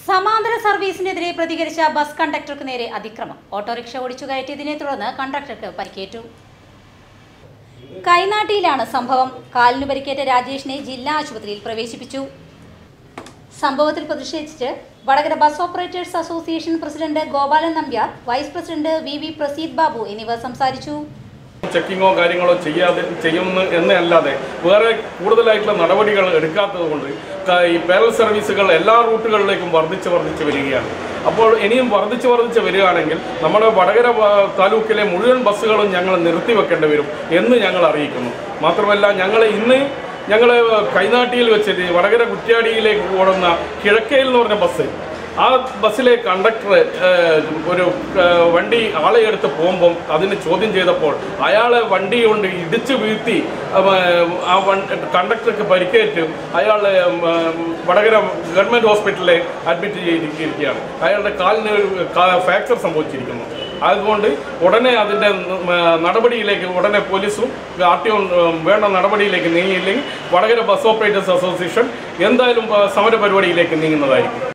സമാന്തര സർവീസിനെതിരെ പ്രതികരിച്ച ബസ് കണ്ടക്ടർക്ക് നേരെ അതിക്രമം ഓട്ടോറിക്ഷ ഓടിച്ചു കയറ്റിയതിനെ തുടർന്ന് കണ്ടക്ടർക്ക് പരിക്കേറ്റു കൈനാട്ടിയിലാണ് സംഭവം കാലിന് പരിക്കേറ്റ രാജേഷിനെ ജില്ലാ ആശുപത്രിയിൽ പ്രവേശിപ്പിച്ചു സംഭവത്തിൽ പ്രതിഷേധിച്ച് Vadakara bus operators association president Gopalan Nambiar vice president V V Praseed Babu എന്നിവർ സംസാരിച്ചു ചെക്കിങ്ങോ കാര്യങ്ങളോ ചെയ്യാതെ ചെയ്യുന്നു എന്നല്ലാതെ വേറെ കൂടുതലായിട്ടുള്ള നടപടികൾ എടുക്കാത്തത് കൊണ്ട് ക- ഈ പേരൽ സർവീസുകൾ എല്ലാ റൂട്ടുകളിലേക്കും വർദ്ധിച്ച് വർദ്ധിച്ച് വരികയാണ് അപ്പോൾ ഇനിയും വർദ്ധിച്ച് വർദ്ധിച്ച് വരികയാണെങ്കിൽ നമ്മുടെ വടകര ആ, താലൂക്കിലെ മുഴുവൻ ബസ്സുകളും ഞങ്ങൾ നിർത്തിവെക്കേണ്ടി വരും എന്ന് ഞങ്ങൾ അറിയിക്കുന്നു മാത്രമല്ല ഞങ്ങൾ ഇന്ന് ഞങ്ങൾ കൈനാട്ടിയിൽ വെച്ചിട്ട് വടകര കുറ്റ്യാടിയിലേക്ക് ഓടുന്ന കിഴക്കയിൽ എന്ന് പറഞ്ഞ ബസ് ആ ബസ്സിലെ കണ്ടക്ടർ ഒരു ഏഹ്, വണ്ടി ആളെ എടുത്ത് പോകുമ്പം അതിന് ചോദ്യം ചെയ്തപ്പോൾ അയാളെ വണ്ടി കൊണ്ട് ഇടിച്ചു വീഴ്ത്തി ഉം, ആ വൺ- കണ്ടക്ടർക്ക് പരിക്കേറ്റ് അയാളെ ഉം, വടകര ഗവൺമെൻറ് ഹോസ്പിറ്റലിൽ അഡ്മിറ്റ് ചെയ്തിരിക്കുകയാണ് അയാളുടെ കാലിന് ഫ്രാക്ചർ സംഭവിച്ചിരിക്കുന്നു അതുകൊണ്ട് ഉടനെ അതിൻ്റെ ഉം, നടപടിയിലേക്ക് ഉടനെ പോലീസും ആർ ടി വേണ്ട നടപടിയിലേക്ക് നീങ്ങിയില്ലെങ്കിൽ വടകര ബസ് ഓപ്പറേറ്റേഴ്സ് അസോസിയേഷൻ എന്തായാലും ആ, സമരപരിപാടിയിലേക്ക് നീങ്ങുന്നതായിരിക്കും